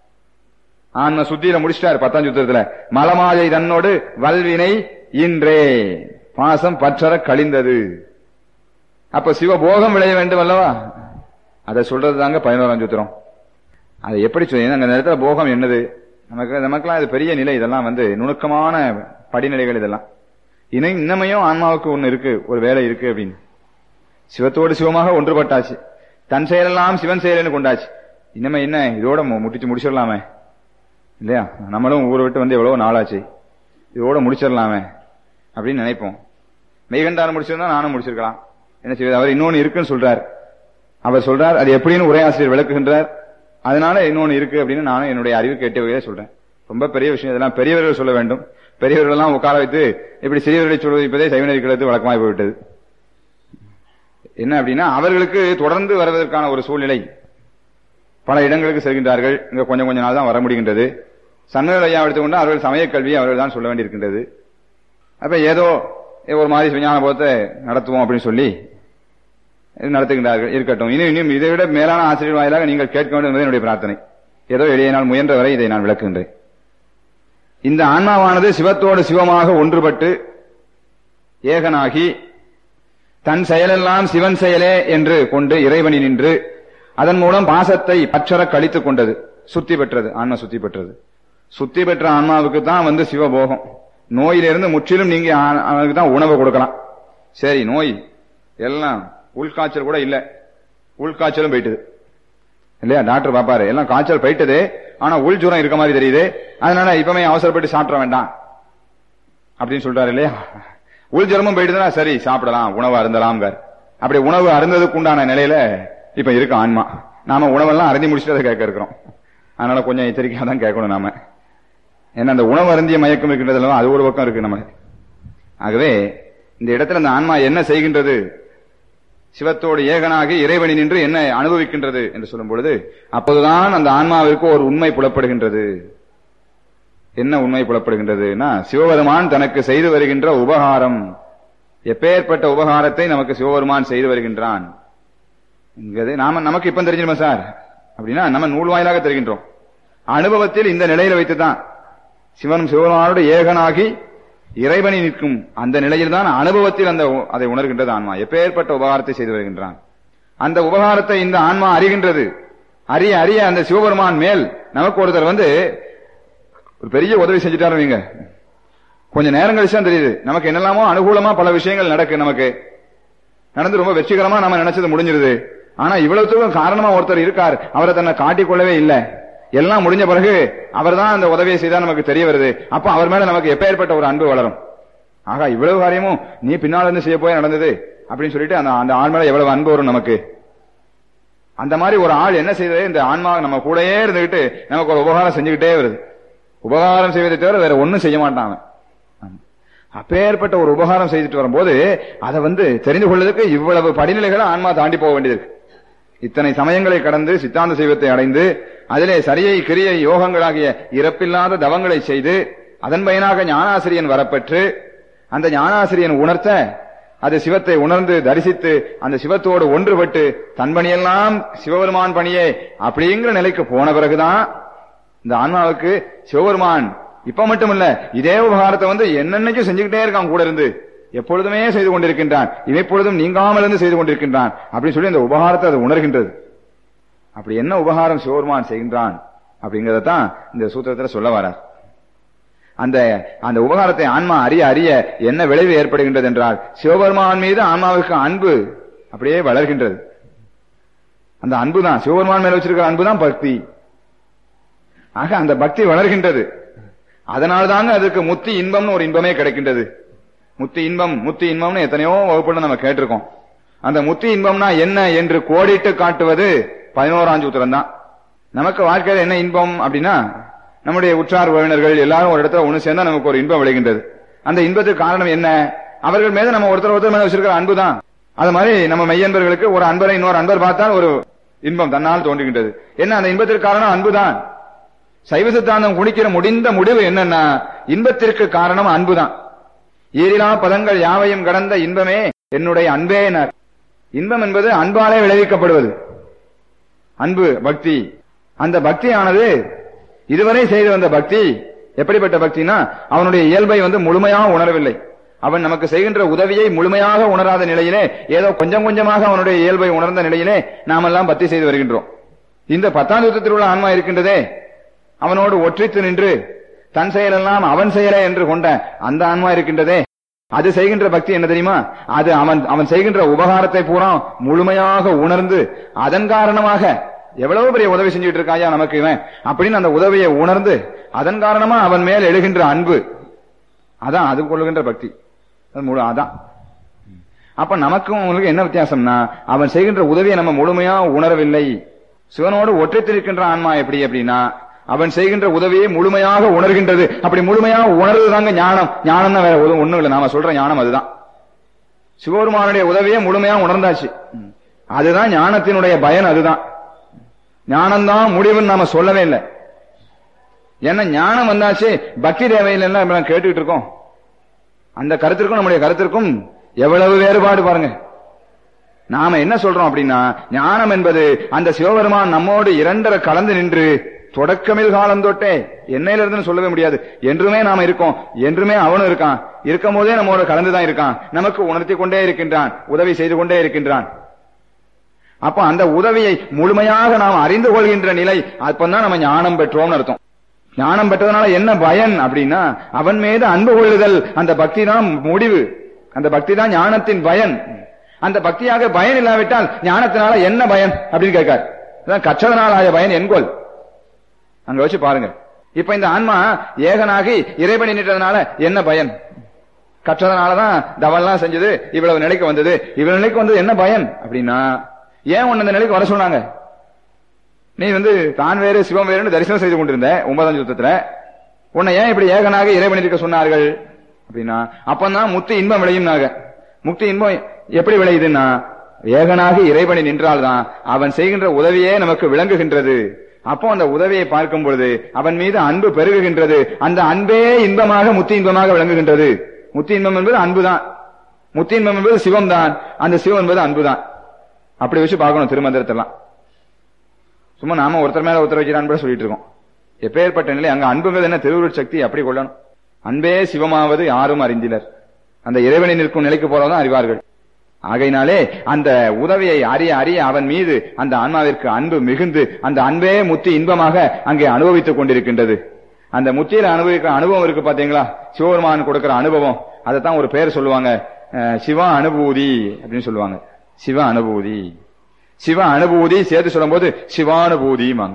ஆன்ம சுத்தியில முடிச்சிட்டாரு பத்தாம் சுத்திரத்துல மலமாயை தன்னோடு வல்வினை இன்றே பாசம் பற்றற கழிந்தது அப்ப சிவபோகம் விளைய வேண்டும் அல்லவா அதை சொல்றது தாங்க பதினோராம் சூத்திரம் அதை எப்படி சொல்லி அந்த நேரத்துல போகம் என்னது நமக்கு நமக்கெல்லாம் இது பெரிய நிலை இதெல்லாம் வந்து நுணுக்கமான படிநிலைகள் இதெல்லாம் இணை இன்னமையும் ஆன்மாவுக்கு ஒண்ணு இருக்கு ஒரு வேலை இருக்கு அப்படின்னு சிவத்தோடு சிவமாக ஒன்றுபட்டாச்சு தன் செயலெல்லாம் சிவன் செயலன்னு கொண்டாச்சு இன்னமே என்ன இதோட முட்டிச்சு முடிச்சிடலாமே இல்லையா நம்மளும் ஊரை விட்டு வந்து எவ்வளவு நாளாச்சு இதோட முடிச்சிடலாமே அப்படின்னு நினைப்போம் மெய்கண்டான முடிச்சிருந்தா நானும் முடிச்சிருக்கலாம் என்ன செய்வது அவர் இன்னொன்னு இருக்குன்னு சொல்றார் அவர் சொல்றார் அது எப்படின்னு உரையாசிரியர் விளக்குகின்றார் அதனால இன்னொன்னு இருக்கு அப்படின்னு நானும் என்னுடைய அறிவு கேட்ட வகையில சொல்றேன் ரொம்ப பெரிய விஷயம் இதெல்லாம் பெரியவர்கள் சொல்ல வேண்டும் பெரியவர்கள் எல்லாம் உட்கார வைத்து இப்படி சிறியவர்களை சொல்வது இப்பதே சைவநெறிக்கிறது வழக்கமாய் போய்விட்டது என்ன அப்படின்னா அவர்களுக்கு தொடர்ந்து வருவதற்கான ஒரு சூழ்நிலை பல இடங்களுக்கு செல்கின்றார்கள் இங்க கொஞ்சம் கொஞ்ச நாள் தான் வர முடிகின்றது சன்னல் ஐயா எடுத்துக்கொண்டு அவர்கள் சமய கல்வி அவர்கள் தான் சொல்ல வேண்டியிருக்கின்றது அப்ப ஏதோ ஒரு மாதிரி விஞ்ஞான போதத்தை நடத்துவோம் அப்படின்னு சொல்லி நடத்துகின்றார்கள் இருக்கட்டும் இனி இன்னும் இதை விட மேலான ஆசிரியர் வாயிலாக நீங்கள் கேட்க வேண்டும் என்பது என்னுடைய பிரார்த்தனை ஏதோ எளிய நாள் முயன்ற வரை இதை நான் விளக்குகின்றேன் இந்த ஆன்மாவானது சிவத்தோடு சிவமாக ஒன்றுபட்டு ஏகனாகி தன் செயலெல்லாம் சிவன் செயலே என்று கொண்டு இறைவனி நின்று அதன் மூலம் பாசத்தை பற்றற கழித்துக் கொண்டது சுத்தி பெற்றது ஆன்மா சுத்தி பெற்றது சுத்தி பெற்ற ஆன்மாவுக்கு தான் வந்து சிவபோகம் நோயிலிருந்து முற்றிலும் நீங்க அவனுக்கு தான் உணவு கொடுக்கலாம் சரி நோய் எல்லாம் உள்காய்ச்சல் கூட இல்ல உள்காய்ச்சலும் போயிட்டுது இல்லையா டாக்டர் பாப்பாரு எல்லாம் காய்ச்சல் போயிட்டது ஆனா உள் ஜுரம் இருக்க மாதிரி தெரியுது அதனால இப்பமே அவசரப்பட்டு சாப்பிட வேண்டாம் அப்படின்னு சொல்றாரு இல்லையா உள் ஜெர்மம் போயிட்டுதுன்னா சரி சாப்பிடலாம் உணவு அருந்தலாம் அப்படி உணவு அருந்ததுக்கு உண்டான நிலையில இப்ப இருக்கு ஆன்மா நாம உணவெல்லாம் அருந்தி முடிச்சுட்டு அதை கேட்க இருக்கிறோம் அதனால கொஞ்சம் எச்சரிக்கையா தான் கேட்கணும் நாம ஏன்னா அந்த உணவு அருந்திய மயக்கம் இருக்கின்றதுல அது ஒரு பக்கம் இருக்கு நம்ம ஆகவே இந்த இடத்துல அந்த ஆன்மா என்ன செய்கின்றது சிவத்தோடு ஏகனாகி இறைவனி நின்று என்ன அனுபவிக்கின்றது என்று சொல்லும் பொழுது அப்போதுதான் அந்த ஆன்மாவிற்கு ஒரு உண்மை புலப்படுகின்றது என்ன உண்மை புலப்படுகின்றதுன்னா சிவபெருமான் தனக்கு செய்து வருகின்ற உபகாரம் எப்பேற்பட்ட உபகாரத்தை நமக்கு சிவபெருமான் செய்து வருகின்றான் என்கிறது நாம நமக்கு இப்ப தெரிஞ்சிருமா சார் அப்படின்னா நம்ம நூல் வாயிலாக தெரிகின்றோம் அனுபவத்தில் இந்த நிலையில வைத்துதான் சிவனும் சிவபெருமானோடு ஏகனாகி இறைவனி நிற்கும் அந்த நிலையில் தான் அனுபவத்தில் அந்த அதை உணர்கின்றது ஆன்மா எப்பேற்பட்ட உபகாரத்தை செய்து வருகின்றான் அந்த உபகாரத்தை இந்த ஆன்மா அறிகின்றது அறிய அறிய அந்த சிவபெருமான் மேல் நமக்கு ஒருத்தர் வந்து ஒரு பெரிய உதவி செஞ்சுட்டாரு நீங்க கொஞ்ச நேரம் கழிச்சு தான் தெரியுது நமக்கு என்னெல்லாமோ அனுகூலமா பல விஷயங்கள் நடக்கு நமக்கு நடந்து ரொம்ப வெற்றிகரமா நம்ம நினைச்சது முடிஞ்சிருது ஆனா இவ்வளவுத்துக்கும் காரணமா ஒருத்தர் இருக்கார் அவரை தன்னை காட்டிக்கொள்ளவே இல்லை எல்லாம் முடிஞ்ச பிறகு அவர் தான் அந்த உதவியை செய்தா நமக்கு தெரிய வருது அப்ப அவர் மேல நமக்கு எப்பேற்பட்ட ஒரு அன்பு வளரும் ஆகா இவ்வளவு காரியமும் நீ பின்னால இருந்து செய்ய போய் நடந்தது அப்படின்னு சொல்லிட்டு அந்த அந்த ஆள் மேல எவ்வளவு அன்பு வரும் நமக்கு அந்த மாதிரி ஒரு ஆள் என்ன செய்தது இந்த ஆன்மா நம்ம கூடயே இருந்துகிட்டு நமக்கு ஒரு உபகாரம் செஞ்சுக்கிட்டே வருது உபகாரம் செய்வதை தவிர வேற ஒண்ணும் செய்ய மாட்டான் அவன். அப்பேற்பட்ட ஒரு உபகாரம் செய்துட்டு வரும்போது அதை வந்து தெரிந்து கொள்வதற்கு இவ்வளவு படிநிலைகளை ஆன்மா தாண்டி போக வேண்டியது இருக்கு. இத்தனை சமயங்களை கடந்து சித்தாந்த சைவத்தை அடைந்து அதிலே சரியை கிரியை யோகங்களாகிய இறப்பில்லாத தவங்களை செய்து அதன் பயனாக ஞானாசிரியன் வரப்பெற்று அந்த ஞானாசிரியன் உணர்த்த அது சிவத்தை உணர்ந்து தரிசித்து அந்த சிவத்தோடு ஒன்றுபட்டு தன் பணியெல்லாம் சிவபெருமான் பணியே அப்படிங்கிற நிலைக்கு போன பிறகுதான் இந்த ஆன்மாவுக்கு சிவபெருமான் இப்ப மட்டும் இல்ல இதே உபகாரத்தை வந்து என்னென்னைக்கும் செஞ்சுக்கிட்டே இருக்கான் கூட இருந்து எப்பொழுதுமே செய்து கொண்டிருக்கின்றான் இவைப்பொழுதும் நீங்காமல் இருந்து செய்து கொண்டிருக்கின்றான் அப்படின்னு சொல்லி அந்த உபகாரத்தை அது உணர்கின்றது அப்படி என்ன உபகாரம் சிவபெருமான் செய்கின்றான் அப்படிங்கறத தான் இந்த சூத்திரத்துல சொல்ல வரார் அந்த அந்த உபகாரத்தை ஆன்மா அறிய அறிய என்ன விளைவு ஏற்படுகின்றது என்றால் சிவபெருமான் மீது ஆன்மாவுக்கு அன்பு அப்படியே வளர்கின்றது அந்த அன்பு தான் சிவபெருமான் மேல வச்சிருக்கிற அன்பு தான் பக்தி ஆக அந்த பக்தி வளர்கின்றது அதனால்தாங்க அதுக்கு முத்தி இன்பம்னு ஒரு இன்பமே கிடைக்கின்றது முத்தி இன்பம் முத்தி இன்பம்னு எத்தனையோ வகுப்புல நம்ம கேட்டிருக்கோம் அந்த முத்தி இன்பம்னா என்ன என்று கோடிட்டு காட்டுவது பதினோராம் சூத்திரம் தான் நமக்கு வாழ்க்கையில என்ன இன்பம் அப்படின்னா நம்முடைய உற்றார் உறவினர்கள் எல்லாரும் ஒரு இடத்துல ஒண்ணு சேர்ந்தா நமக்கு ஒரு இன்பம் விளைகின்றது அந்த இன்பத்துக்கு காரணம் என்ன அவர்கள் மீது நம்ம ஒருத்தர் ஒருத்தர் மேல வச்சிருக்கிற அன்பு தான் அது மாதிரி நம்ம மெய்யன்பர்களுக்கு ஒரு அன்பரை இன்னொரு அன்பர் பார்த்தால் ஒரு இன்பம் தன்னால் தோன்றுகின்றது என்ன அந்த இன்பத்திற்கு காரணம் அன்புதான் சைவ சித்தாந்தம் குடிக்கிற முடிந்த முடிவு என்னன்னா இன்பத்திற்கு காரணம் அன்புதான் ஈரிலா பதங்கள் யாவையும் கடந்த இன்பமே என்னுடைய அன்பேனர் இன்பம் என்பது அன்பாலே விளைவிக்கப்படுவது அன்பு பக்தி அந்த பக்தியானது இதுவரை செய்து வந்த பக்தி எப்படிப்பட்ட பக்தினா அவனுடைய இயல்பை வந்து முழுமையாக உணரவில்லை அவன் நமக்கு செய்கின்ற உதவியை முழுமையாக உணராத நிலையிலே ஏதோ கொஞ்சம் கொஞ்சமாக அவனுடைய இயல்பை உணர்ந்த நிலையிலே நாமெல்லாம் பக்தி செய்து வருகின்றோம் இந்த பத்தாம் யுத்தத்தில் உள்ள ஆன்மா இருக்கின்றதே அவனோடு ஒற்றித்து நின்று தன் செயலெல்லாம் அவன் செயலே என்று கொண்ட அந்த ஆன்மா இருக்கின்றதே அது செய்கின்ற பக்தி என்ன தெரியுமா அது அவன் அவன் செய்கின்ற உபகாரத்தை பூரா முழுமையாக உணர்ந்து அதன் காரணமாக எவ்வளவு பெரிய உதவி செஞ்சுட்டு இருக்காயா நமக்கு இவன் அப்படின்னு அந்த உதவியை உணர்ந்து அதன் காரணமா அவன் மேல் எழுகின்ற அன்பு அதான் அது கொள்ளுகின்ற பக்தி அது முழு அதான் அப்ப நமக்கும் அவங்களுக்கு என்ன வித்தியாசம்னா அவன் செய்கின்ற உதவியை நம்ம முழுமையா உணரவில்லை சிவனோடு ஒற்றைத்திருக்கின்ற ஆன்மா எப்படி அப்படின்னா அவன் செய்கின்ற உதவியை முழுமையாக உணர்கின்றது அப்படி முழுமையாக உணர்றதுதாங்க ஞானம் ஞானம் தான் வேற ஒன்றும் ஒண்ணும் இல்லை நாம சொல்ற ஞானம் அதுதான் சிவபெருமானுடைய உதவியை முழுமையா உணர்ந்தாச்சு அதுதான் ஞானத்தினுடைய பயன் அதுதான் ஞானம்தான் முடிவுன்னு நாம சொல்லவே இல்லை ஏன்னா ஞானம் வந்தாச்சு பக்தி தேவையில்லைன்னா இப்ப நம்ம கேட்டுக்கிட்டு இருக்கோம் அந்த கருத்திற்கும் நம்முடைய கருத்திற்கும் எவ்வளவு வேறுபாடு பாருங்க நாம என்ன சொல்றோம் அப்படின்னா ஞானம் என்பது அந்த சிவபெருமான் நம்மோடு இரண்டரை கலந்து நின்று தொடக்கமில் காலம் தொட்டே என்னையில இருந்து சொல்லவே முடியாது என்றுமே நாம இருக்கோம் என்றுமே அவனும் இருக்கான் இருக்கும் போதே நம்மோட கலந்துதான் இருக்கான் நமக்கு உணர்த்தி கொண்டே இருக்கின்றான் உதவி செய்து கொண்டே இருக்கின்றான் அப்ப அந்த உதவியை முழுமையாக நாம் அறிந்து கொள்கின்ற நிலை அப்பதான் நம்ம ஞானம் பெற்றோம்னு அர்த்தம் ஞானம் பெற்றதுனால என்ன பயன் அப்படின்னா அவன் மீது அன்பு கொள்ளுதல் அந்த பக்தி தான் முடிவு அந்த பக்தி தான் ஞானத்தின் பயன் அந்த பக்தியாக பயன் இல்லாவிட்டால் ஞானத்தினால என்ன பயன் அப்படின்னு கேட்கார் அதான் கற்றதனால் ஆய பயன் என்கொள் அங்க வச்சு பாருங்க இப்ப இந்த ஆன்மா ஏகனாகி இறைவனை நின்றதுனால என்ன பயன் கற்றதனாலதான் தவெல்லாம் செஞ்சது இவ்வளவு நிலைக்கு வந்தது இவ்வளவு நிலைக்கு வந்தது என்ன பயன் அப்படின்னா ஏன் உன்னை இந்த நிலைக்கு வர சொன்னாங்க நீ வந்து தான் வேறு சிவம் வேறுன்னு தரிசனம் செய்து கொண்டிருந்த ஒன்பதாம் யுத்தத்துல உன்னை ஏன் இப்படி ஏகனாக இறைவன் இருக்க சொன்னார்கள் அப்படின்னா அப்பதான் முக்தி இன்பம் விளையும்னாங்க முக்தி இன்பம் எப்படி விளையுதுன்னா ஏகனாக இறைவனை நின்றால்தான் அவன் செய்கின்ற உதவியே நமக்கு விளங்குகின்றது அப்போ அந்த உதவியை பார்க்கும் பொழுது அவன் மீது அன்பு பெருகுகின்றது அந்த அன்பே இன்பமாக முத்தி இன்பமாக விளங்குகின்றது முத்தி இன்பம் என்பது அன்புதான் முத்தி இன்பம் என்பது சிவம் தான் அந்த சிவம் என்பது அன்புதான் அப்படி வச்சு பார்க்கணும் திருமந்திரத்தெல்லாம் சும்மா நாம ஒருத்தர் மேல ஒருத்தர் வைக்கிறான்னு கூட சொல்லிட்டு இருக்கோம் எப்பேற்பட்ட நிலை அங்க அன்புங்கிறது என்ன திருவுருள் சக்தி அப்படி கொள்ளணும் அன்பே சிவமாவது யாரும் அறிந்திலர் அந்த இறைவனை நிற்கும் நிலைக்கு போறவதான் அறிவார்கள் ஆகையினாலே அந்த உதவியை அறிய அறிய அவன் மீது அந்த ஆன்மாவிற்கு அன்பு மிகுந்து அந்த அன்பே முத்தி இன்பமாக அங்கே அனுபவித்துக் கொண்டிருக்கின்றது அந்த முத்தியில அனுபவிக்கிற அனுபவம் இருக்கு பாத்தீங்களா சிவபெருமான் கொடுக்கிற அனுபவம் அதைத்தான் ஒரு பேர் சொல்லுவாங்க அஹ், சிவ அனுபூதி அப்படின்னு சொல்லுவாங்க சிவ அனுபூதி சிவ அனுபூதி சேர்த்து சொல்லும்போது சிவானுபூதிமாங்க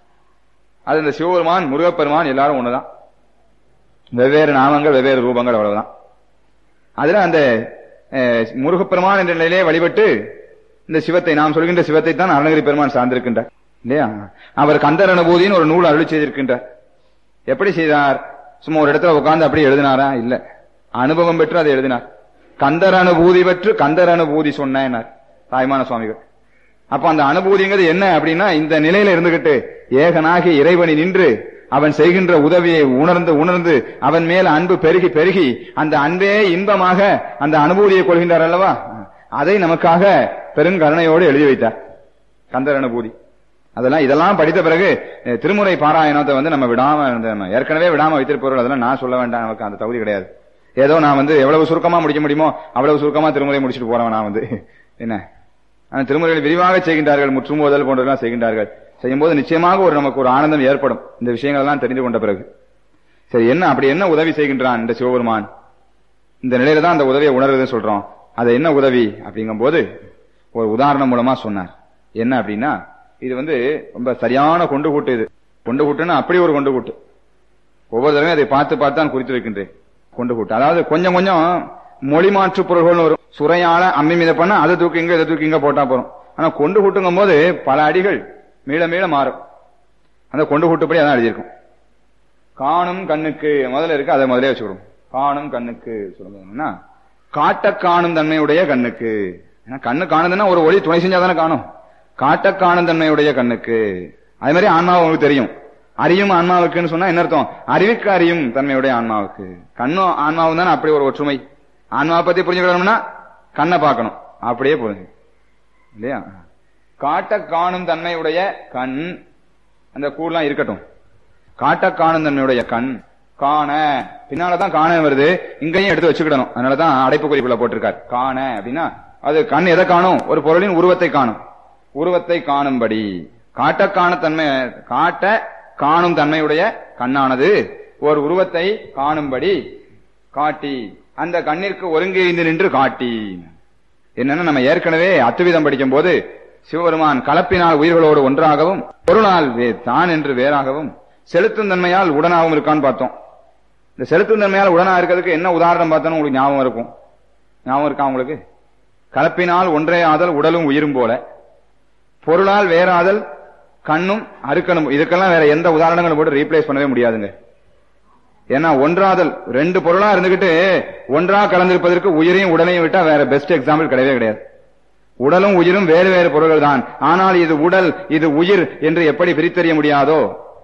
அது இந்த சிவபெருமான் முருகப்பெருமான் எல்லாரும் ஒண்ணுதான் வெவ்வேறு நாமங்கள் வெவ்வேறு ரூபங்கள் அவ்வளவுதான் அதுல அந்த அஹ், முருகப்பெருமான் என்ற நிலையிலே வழிபட்டு இந்த சிவத்தை நாம் சொல்கின்ற சிவத்தை தான் அருணகிரி பெருமான் சார்ந்திருக்கின்றார் இல்லையா அவர் கந்தர் அனுபூதின்னு ஒரு நூல் அருளி செய்திருக்கின்றார் எப்படி செய்தார் சும்மா ஒரு இடத்துல உட்கார்ந்து அப்படியே எழுதினாரா இல்ல அனுபவம் பெற்று அதை எழுதினார் கந்தர் அனுபூதி பெற்று கந்தர் அனுபூதி சொன்னார் தாய்மான சுவாமிகள் அப்ப அந்த அனுபூதிங்கிறது என்ன அப்படின்னா இந்த நிலையில இருந்துகிட்டு ஏகனாகி இறைவனை நின்று அவன் செய்கின்ற உதவியை உணர்ந்து உணர்ந்து அவன் மேல அன்பு பெருகி பெருகி அந்த அன்பே இன்பமாக அந்த அனுபூதியை கொள்கின்றார் அல்லவா அதை நமக்காக பெருங்கருணையோடு எழுதி வைத்தார் கந்தர் அனுபூதி அதெல்லாம் இதெல்லாம் படித்த பிறகு அஹ், திருமுறை பாராயணத்தை வந்து நம்ம விடாம இந்த நம்ம ஏற்கனவே விடாம வைத்திருப்பவர்கள் அதெல்லாம் நான் சொல்ல வேண்டாம் நமக்கு அந்த தகுதி கிடையாது ஏதோ நான் வந்து எவ்வளவு சுருக்கமா முடிக்க முடியுமோ அவ்வளவு சுருக்கமா திருமுறை முடிச்சுட்டு போறவன் நான் வந்து என்ன ஆனா திருமுறைகளை விரிவாக செய்கின்றார்கள் முற்றுமோதல் போன்றதெல்லாம் செய்கின்றார்கள் செய்யும்போது நிச்சயமாக ஒரு நமக்கு ஒரு ஆனந்தம் ஏற்படும் இந்த விஷயங்கள் எல்லாம் தெரிந்து கொண்ட பிறகு சரி என்ன அப்படி என்ன உதவி செய்கின்றான் இந்த சிவபெருமான் இந்த நிலையில தான் அந்த உதவியை உணர்றதுன்னு சொல்றோம் அது என்ன உதவி அப்படிங்கும்போது ஒரு உதாரணம் மூலமா சொன்னார் என்ன அப்படின்னா இது வந்து ரொம்ப சரியான கொண்டு கூட்டு இது கொண்டு கூட்டுன்னா அப்படி ஒரு கொண்டு கூட்டு ஒவ்வொரு தடவையும் அதை பார்த்து பார்த்து தான் குறித்து வைக்கின்றேன் கொண்டு கூட்டு அதாவது கொஞ்சம் கொஞ்சம் மொழி மாற்று பொருள்கள் வரும் சுரையால அம்மி மீத பண்ணா அதை தூக்கிங்க இதை தூக்கிங்க போட்டா போறோம் ஆனா கொண்டு கூட்டுங்கும் போது பல அடிகள் மீள மீள மாறும் அந்த கொண்டு கூட்டுப்படி அதான் எழுதியிருக்கும் காணும் கண்ணுக்கு முதல்ல இருக்கு அதை முதலே வச்சுக்கிடும் காணும் கண்ணுக்கு சொல்லணும்னா காட்ட காணும் தன்மையுடைய கண்ணுக்கு ஏன்னா கண்ணு காணுதுன்னா ஒரு ஒளி துணை செஞ்சா தானே காணும் காட்ட காணும் தன்மையுடைய கண்ணுக்கு அதே மாதிரி ஆன்மாவை உங்களுக்கு தெரியும் அறியும் ஆன்மாவுக்குன்னு சொன்னா என்ன அர்த்தம் அறிவுக்கு அறியும் தன்மையுடைய ஆன்மாவுக்கு கண்ணும் ஆன்மாவும் தானே அப்படி ஒரு ஒற்றுமை ஆன்மாவை பத்தி புரிஞ்சுக்கணும்னா கண்ணை பார்க்கணும் அப்படியே புரிஞ்சு இல்லையா காட்ட காணும் தன்மையுடைய கண் அந்த கூடலாம் இருக்கட்டும் காட்ட காணும் தன்மையுடைய கண் காண பின்னாலதான் காண வருது இங்கேயும் எடுத்து வச்சுக்கிடணும் அதனாலதான் அடைப்பு குறிப்புல போட்டிருக்கார் காண அப்படின்னா அது கண் எதை காணும் ஒரு பொருளின் உருவத்தை காணும் உருவத்தை காணும்படி காட்ட காண தன்மை காட்ட காணும் தன்மையுடைய கண்ணானது ஒரு உருவத்தை காணும்படி காட்டி அந்த கண்ணிற்கு ஒருங்கிணைந்து நின்று காட்டி என்னன்னா நம்ம ஏற்கனவே அத்துவிதம் படிக்கும் போது சிவபெருமான் கலப்பினால் உயிர்களோடு ஒன்றாகவும் பொருளால் வே- தான் என்று வேறாகவும் செலுத்தும் தன்மையால் உடனாகவும் இருக்கான்னு பார்த்தோம் இந்த செலுத்தும் தன்மையால் உடனா இருக்கிறதுக்கு என்ன உதாரணம் பார்த்தோன்னு உங்களுக்கு ஞாபகம் இருக்கும் ஞாபகம் இருக்கா உங்களுக்கு கலப்பினால் ஒன்றே ஆதல் உடலும் உயிரும் போல பொருளால் வேறாதல் கண்ணும் அறுக்கணும் இதுக்கெல்லாம் வேற எந்த உதாரணங்களும் போட்டு ரீப்ளேஸ் பண்ணவே முடியாதுங்க ஏன்னா ஒன்றாதல் ரெண்டு பொருளா இருந்துகிட்டு ஒன்றா கலந்திருப்பதற்கு உயிரையும் உடலையும் விட்டா வேற பெஸ்ட் எக்ஸாம்பிள் கிடையவே கிடையாது உடலும் உயிரும் வேறு வேறு பொருள்கள் தான் ஆனால் இது உடல் இது உயிர் என்று எப்படி பிரித்தறிய முடியாதோ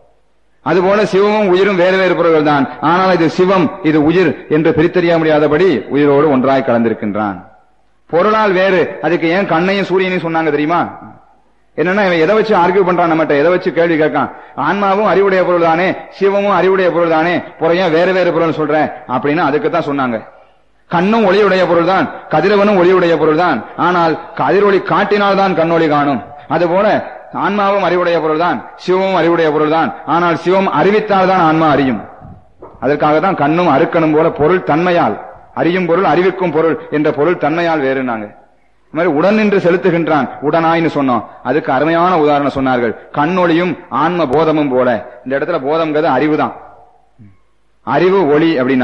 அதுபோல சிவமும் உயிரும் வேறு வேறு பொருள்கள் தான் ஆனால் இது சிவம் இது உயிர் என்று பிரித்தறிய முடியாதபடி உயிரோடு ஒன்றாய் கலந்திருக்கின்றான் பொருளால் வேறு அதுக்கு ஏன் கண்ணையும் சூரியனையும் சொன்னாங்க தெரியுமா என்னன்னா இவன் எதை வச்சு ஆர்கியூ பண்றான் நம்மகிட்ட எதை வச்சு கேள்வி கேட்கான் ஆன்மாவும் அறிவுடைய பொருள் தானே சிவமும் அறிவுடைய பொருள் தானே புறைய வேறு வேறு பொருள் சொல்றேன் அப்படின்னு அதுக்கு தான் சொன்னாங்க கண்ணும் ஒளியுடைய பொருள் தான் கதிரவனும் ஒளியுடைய பொருள் தான் ஆனால் கதிரொளி காட்டினால் தான் கண்ணொளி காணும் அதுபோல ஆன்மாவும் அறிவுடைய பொருள் தான் சிவமும் அறிவுடைய பொருள் தான் ஆனால் சிவம் அறிவித்தால் தான் ஆன்மா அறியும் அதற்காக தான் கண்ணும் அறுக்கணும் போல பொருள் தன்மையால் அறியும் பொருள் அறிவிக்கும் பொருள் என்ற பொருள் தன்மையால் வேறுனாங்க இந்த மாதிரி உடன் நின்று செலுத்துகின்றான் உடனாய்னு சொன்னோம் அதுக்கு அருமையான உதாரணம் சொன்னார்கள் கண்ணொளியும் ஆன்ம போதமும் போல இந்த இடத்துல போதம்ங்கிறது அறிவு தான் அறிவு ஒளி அப்படின்னாங்க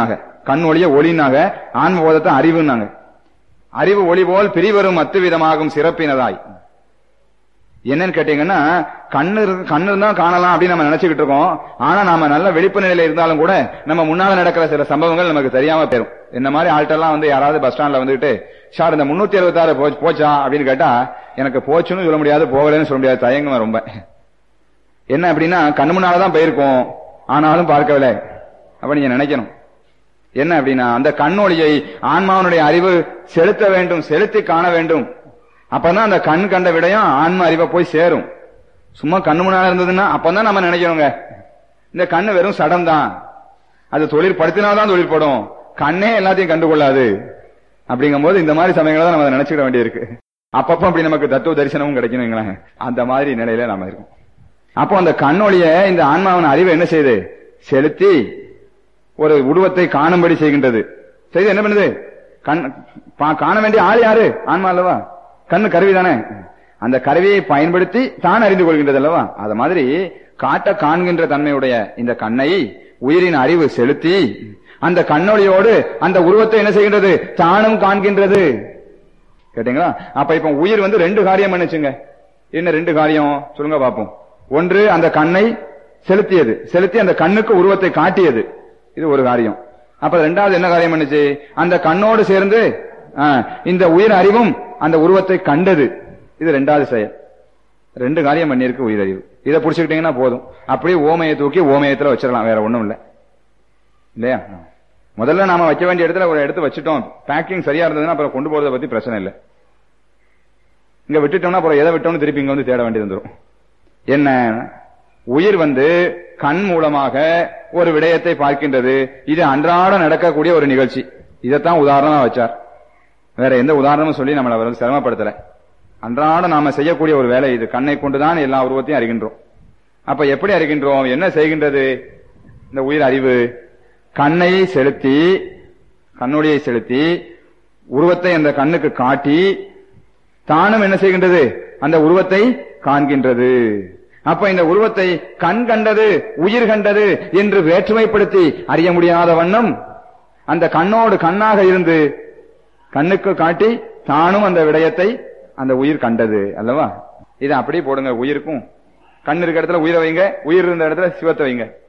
கண் ஒளிய ஒளினாங்க ஆன்ம போதத்தை அறிவுன்னாங்க அறிவு ஒளி போல் பிரிவரும் அத்து விதமாகும் சிறப்பினதாய் என்னன்னு கேட்டீங்கன்னா கண்ணு இருக்கு- கண்ணு இருந்தா காணலாம் அப்படின்னு நம்ம நினைச்சுக்கிட்டு இருக்கோம் ஆனா நாம நல்ல விழிப்பு நிலையில இருந்தாலும் கூட நம்ம முன்னால நடக்கிற சில சம்பவங்கள் நமக்கு தெரியாம போயிரும் இந்த மாதிரி ஆள்கிட்டலாம் வந்து யாராவது பஸ் ஸ்டாண்ட்ல வந்துட்டு சார் இந்த முன்னூத்தி அறுபத்தாறு போச்சா அப்படின்னு கேட்டா எனக்கு போச்சுன்னு சொல்ல முடியாது போகலன்னு சொல்ல முடியாது தயங்குவேன் ரொம்ப என்ன அப்படின்னா கண்ணு முன்னாலதான் போயிருக்கோம் ஆனாலும் பார்க்கவில்லை அப்ப நீங்க நினைக்கணும் என்ன அப்படின்னா அந்த கண்ணொளியை ஆன்மாவனுடைய அறிவு செலுத்த வேண்டும் செலுத்தி காண வேண்டும் அப்பதான் அந்த கண் கண்ட விடயம் ஆன்ம அறிவை போய் சேரும் சும்மா கண்ணு முன்னால இருந்ததுன்னா அப்பதான் நம்ம நினைக்கணுங்க இந்த கண்ணு வெறும் சடம் தான் அது தொழில் படுத்தினால்தான் தொழில் படும் கண்ணே எல்லாத்தையும் கண்டுகொள்ளாது அப்படிங்கும்போது இந்த மாதிரி சமயங்களை தான் நம்ம அதை நினைச்சுக்க வேண்டியிருக்கு அப்பப்போ அப்படி நமக்கு தத்துவ தரிசனமும் கிடைக்கணும் வைங்களேன். அந்த மாதிரி நிலையில நாம இருக்கோம் அப்போ அந்த கண்ணொளிய இந்த ஆன்மாவின் அறிவை என்ன செய்யுது செலுத்தி ஒரு உருவத்தை காணும்படி செய்கின்றது செய்து என்ன பண்ணுது கண் பா- காண வேண்டிய ஆள் யாரு ஆன்மா அல்லவா கண்ணு கருவி தானே அந்த கருவியை பயன்படுத்தி தான் அறிந்து கொள்கின்றது அல்லவா அது மாதிரி காட்ட காண்கின்ற தன்மையுடைய இந்த கண்ணை உயிரின் அறிவு செலுத்தி அந்த கண்ணொளியோடு அந்த உருவத்தை என்ன செய்கின்றது தானும் காண்கின்றது கேட்டீங்களா அப்ப இப்ப உயிர் வந்து ரெண்டு காரியம் பண்ணுச்சுங்க என்ன ரெண்டு காரியம் சொல்லுங்க பாப்போம் ஒன்று அந்த கண்ணை செலுத்தியது செலுத்தி அந்த கண்ணுக்கு உருவத்தை காட்டியது இது ஒரு காரியம் அப்ப ரெண்டாவது என்ன காரியம் பண்ணுச்சு அந்த கண்ணோடு சேர்ந்து ஆ, இந்த உயிர் அறிவும் அந்த உருவத்தை கண்டது இது ரெண்டாவது செயல் ரெண்டு காரியம் பண்ணியிருக்கு உயிர் அறிவு இதை புடிச்சுக்கிட்டீங்கன்னா போதும் அப்படியே ஓமையை தூக்கி ஓமயத்துல வச்சிடலாம் வேற ஒண்ணும் இல்ல இல்லையா முதல்ல நாம வைக்க வேண்டிய இடத்துல ஒரு இடத்து வச்சுட்டோம் பேக்கிங் சரியா இருந்ததுன்னா அப்புறம் கொண்டு போறதை பத்தி பிரச்சனை இல்லை இங்க விட்டுட்டோம்னா அப்புறம் எதை விட்டோம்னு திருப்பி இங்க வந்து தேட வேண்டியது வந்துரும் என்ன உயிர் வந்து கண் மூலமாக ஒரு விடயத்தை பார்க்கின்றது இது அன்றாட நடக்கக்கூடிய ஒரு நிகழ்ச்சி இதைத்தான் உதாரணமா வச்சார் வேற எந்த உதாரணமும் சொல்லி நம்மளை அவர் வந்து சிரமப்படுத்தல அன்றாட நாம செய்யக்கூடிய ஒரு வேலை இது கண்ணை கொண்டுதான் எல்லா உருவத்தையும் அறிகின்றோம் அப்ப எப்படி அறிகின்றோம் என்ன செய்கின்றது இந்த உயிர் அறிவு கண்ணை செலுத்தி கண்ணுடையை செலுத்தி உருவத்தை அந்த கண்ணுக்கு காட்டி தானும் என்ன செய்கின்றது அந்த உருவத்தை காண்கின்றது அப்ப இந்த உருவத்தை கண் கண்டது உயிர் கண்டது என்று வேற்றுமைப்படுத்தி அறிய முடியாத வண்ணம் அந்த கண்ணோடு கண்ணாக இருந்து கண்ணுக்கு காட்டி தானும் அந்த விடயத்தை அந்த உயிர் கண்டது அல்லவா இதை அப்படியே போடுங்க உயிருக்கும் கண் இருக்க இடத்துல உயிரை வைங்க உயிர் இருந்த இடத்துல சிவத்தை வைங்க